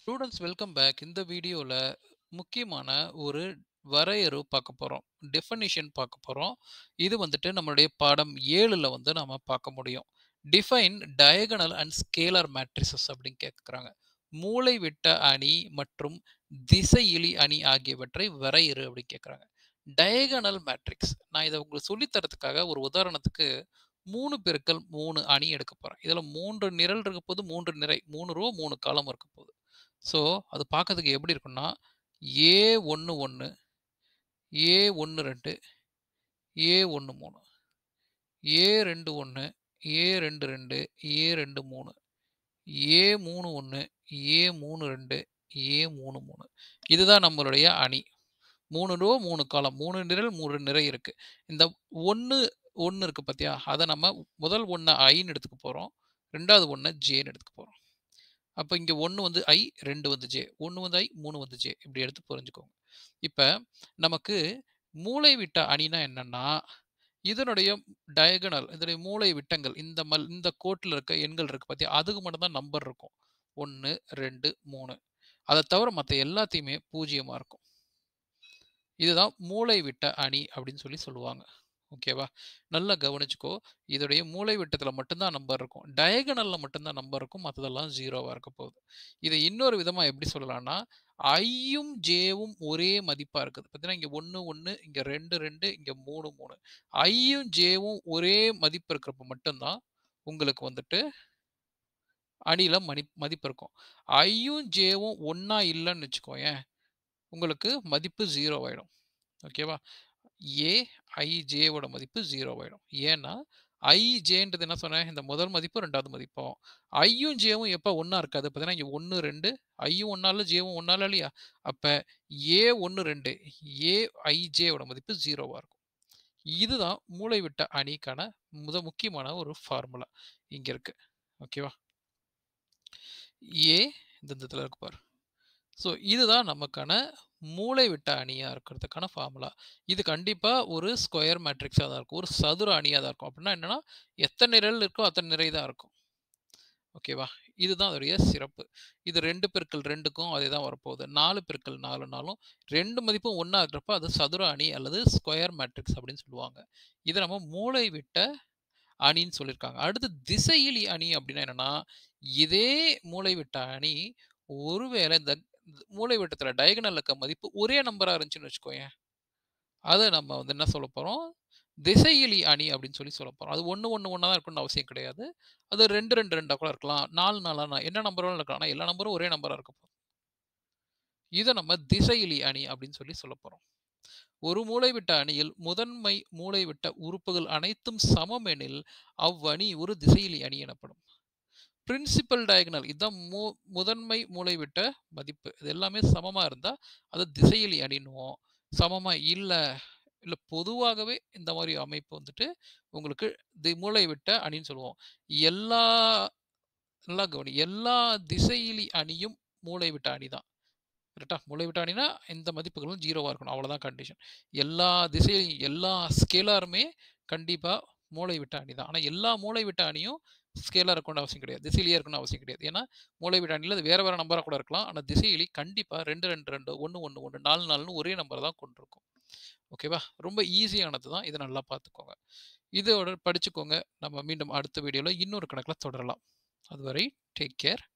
Students welcome back. இந்த வீடியோல முக்கியமான ஒரு வரையறு பார்க்க போறோம். டெஃபனிஷன் பார்க்க போறோம். இது வந்துட்டு நம்மளுடைய பாடம் 7ல வந்து நாம பார்க்க முடியும். Define diagonal and scalar matrices அப்படின்னு கேட்குறாங்க. மூலைவிட்ட அணி மற்றும் திசையிலி அணி ஆகியவற்றை வரையறு அப்படின்னு கேட்குறாங்க. டயகனல் மேட்ரிக்ஸ் நான் இதை உங்களுக்கு சொல்லித் தரதுக்காக ஒரு உதாரணத்துக்கு 3 பெருக்கல் 3 அணி எடுக்க போறேன். இதுல 3 நிரல் இருக்க போது 3 நிரை 3 ரோ 3 காலம் இருக்க போகுது. ஸோ அது பார்க்கறதுக்கு எப்படி இருக்கும்னா A11 A12 A13 A21 A22 A23 A31 A32 A33 இதுதான் நம்மளுடைய அணி. 3 ரோ 3 காலம் 3 நிரல் 3 நிரை இருக்கு. இந்த 1 1 இருக்கு பார்த்தியா? அதை நம்ம முதல் 1 ஐன்னு எடுத்துக்க போறோம். 2வது 1 ஜேன்னு எடுத்துக்க போறோம். அப்ப இங்க 1 வந்து ஐ 2 வந்து ஜே 1 வந்து ஐ 3 வந்து ஜே இப்படி எடுத்து புரிஞ்சுக்கோங்க. இப்ப நமக்கு மூலைவிட்ட அணினா என்னன்னா இதனுடைய டயகனல் இதனுடைய மூலை விட்டங்கள் இந்த மல் இந்த கோட்டில் இருக்க எண்கள் இருக்கு பார்த்தியா? அதுக்கு மட்டும் தான் நம்பர் இருக்கும். 1 2 3 அதை தவிர மற்ற எல்லாத்தையுமே பூஜ்ஜியமா இருக்கும். இதுதான் மூலைவிட்ட அணி அப்படின்னு சொல்லி சொல்லுவாங்க. ஓகேவா? நல்லா கவனிச்சுக்கோ. இதோடைய மூலைவிட்டத்துல மட்டும்தான் நம்பர் இருக்கும். டயகனல்ல மட்டும்தான் நம்பர் இருக்கும். மத்ததெல்லாம் 0வா இருக்க போகுது. இதை இன்னொரு விதமா எப்படி சொல்லலாம்னா, ஐயும் ஜேவும் ஒரே மதிப்பா இருக்குது. பார்த்தீங்கன்னா இங்க 1 1 இங்க 2 2 இங்க 3 3 ஐயும் ஜேவும் ஒரே மதிப்பு இருக்கிறப்ப மட்டும்தான் உங்களுக்கு வந்துட்டு அணியில மணி மதிப்பு இருக்கும். ஐயும் ஜேவும் ஒண்ணா இல்லன்னு வச்சுக்கோயேன், உங்களுக்கு மதிப்பு 0 ஆயிடும். ஓகேவா? ஏ, ஐ, ஜேவோட மதிப்பு 0 ஆயிடும். ஏன்னா ஐ, ஜேன்றது என்ன சொன்னேன்? இந்த முதல் மதிப்பு 2வது மதிப்பும். ஐயும் ஜேவும் எப்ப ஒண்ணா இருக்காது. பார்த்தீங்கன்னா இங்க 1 2 ஐயும் ஒண்ணா இல்ல, ஜேவும் ஒண்ணா இல்ல இல்லையா? அப்ப ஏ 1 2 ஏ, ஐ, ஜேவோட மதிப்பு 0வா இருக்கும். இதுதான் மூலைவிட்ட அணிக்கான முத முக்கியமான ஒரு ஃபார்முலா இங்க இருக்கு. ஓகேவா? ஏ இந்த இடத்துல இருக்கு பாரு. ஸோ இதுதான் நமக்கான மூலைவிட்ட அணியா இருக்கிறதுக்கான ஃபார்முலா. இது கண்டிப்பா ஒரு ஸ்கொயர் மேட்ரிக்ஸா தான் இருக்கும். ஒரு சதுர அணியா தான் இருக்கும். அப்படின்னா என்னன்னா, எத்தனை நிரல் இருக்கோ அத்தனை நிரை தான் இருக்கும். ஓகேவா? இதுதான் அதோடைய சிறப்பு. இது 2 பெருக்கல் 2க்கும் அதே தான் வரப்போகுது. 4 பெருக்கல் 4னாலும் 2 மதிப்பும் ஒண்ணா இருக்கிறப்ப அது சதுர அணி அல்லது ஸ்கொயர் மேட்ரிக்ஸ் அப்படின்னு சொல்லுவாங்க. இதை நம்ம மூலைவிட்ட அணின்னு சொல்லியிருக்காங்க. அடுத்து திசையிலி அணி அப்படின்னா என்னன்னா, இதே மூலைவிட்ட அணி ஒருவேளை இந்த மூலைவிட்டத்துல டயகனல்ல இருக்க மதிப்பு ஒரே நம்பரா இருந்துச்சுன்னு வச்சுக்கோயேன். அதை நம்ம வந்து என்ன சொல்லப் போறோம்? திசையிலி அணி அப்படின்னு சொல்லி சொல்லப் போறோம். அது 1 1 1 தான் இருக்கணும்னு அவசியம் கிடையாது. அது 2 2 2 கூட இருக்கலாம். 4 4 என்ன நம்பர் வேணாலும் இருக்கலாம். ஆனா எல்லா நம்பரும் ஒரே நம்பரா இருக்க போகுது. இதை நம்ம திசையிலி அணி அப்படின்னு சொல்லி சொல்லப் போறோம். ஒரு மூலைவிட்ட அணியில் முதன்மை மூலைவிட்ட உறுப்புகள் அனைத்தும் சமம் எனில் அவ்வணி ஒரு திசையிலி அணி எனப்படும். பிரின்சிபல் டயகனல் இதுதான் மு முதன்மை மூலைவிட்ட மதிப்பு. இது எல்லாமே சமமா இருந்தா அதை திசையிலி அணின்னுவோம். சமமா இல்ல இல்ல பொதுவாகவே இந்த மாதிரி அமைப்பு வந்துட்டு உங்களுக்கு தி மூலைவிட்ட அணின்னு சொல்லுவோம். எல்லா நல்லா கவனி. எல்லா திசையிலி அணியும் மூலைவிட்ட அணி தான். கரெக்ட்டா? மூலைவிட்ட அணினா இந்த மதிப்புகளும் 0வா இருக்கணும். அவ்வளவுதான் கண்டிஷன். எல்லா திசை எல்லா ஸ்கேலாருமே கண்டிப்பா மூலைவிட்ட அணி தான். ஆனா எல்லா மூலைவிட்ட அணியும் ஸ்கேலார் இருக்கணும்னு அவசியம் கிடையாது. திசையிலியா இருக்கணும்னு அவசியம் கிடையாது. ஏன்னா மூலைவிட்ட அணியில அது வேற வேற நம்பரா கூட இருக்கலாம். ஆனா திசையிலி கண்டிப்பா 2 2 2 1 1 1 4 4ன்னு ஒரே நம்பர் தான் கொண்டிருக்கும். ஓகேவா? ரொம்ப ஈஸியானது தான். இதை நல்லா பார்த்துக்கோங்க. இதோட படிச்சுக்கோங்க. நம்ம மீண்டும் அடுத்த வீடியோல இன்னொரு கணக்குல தொடரலாம். அதுவரை டேக் கேர்.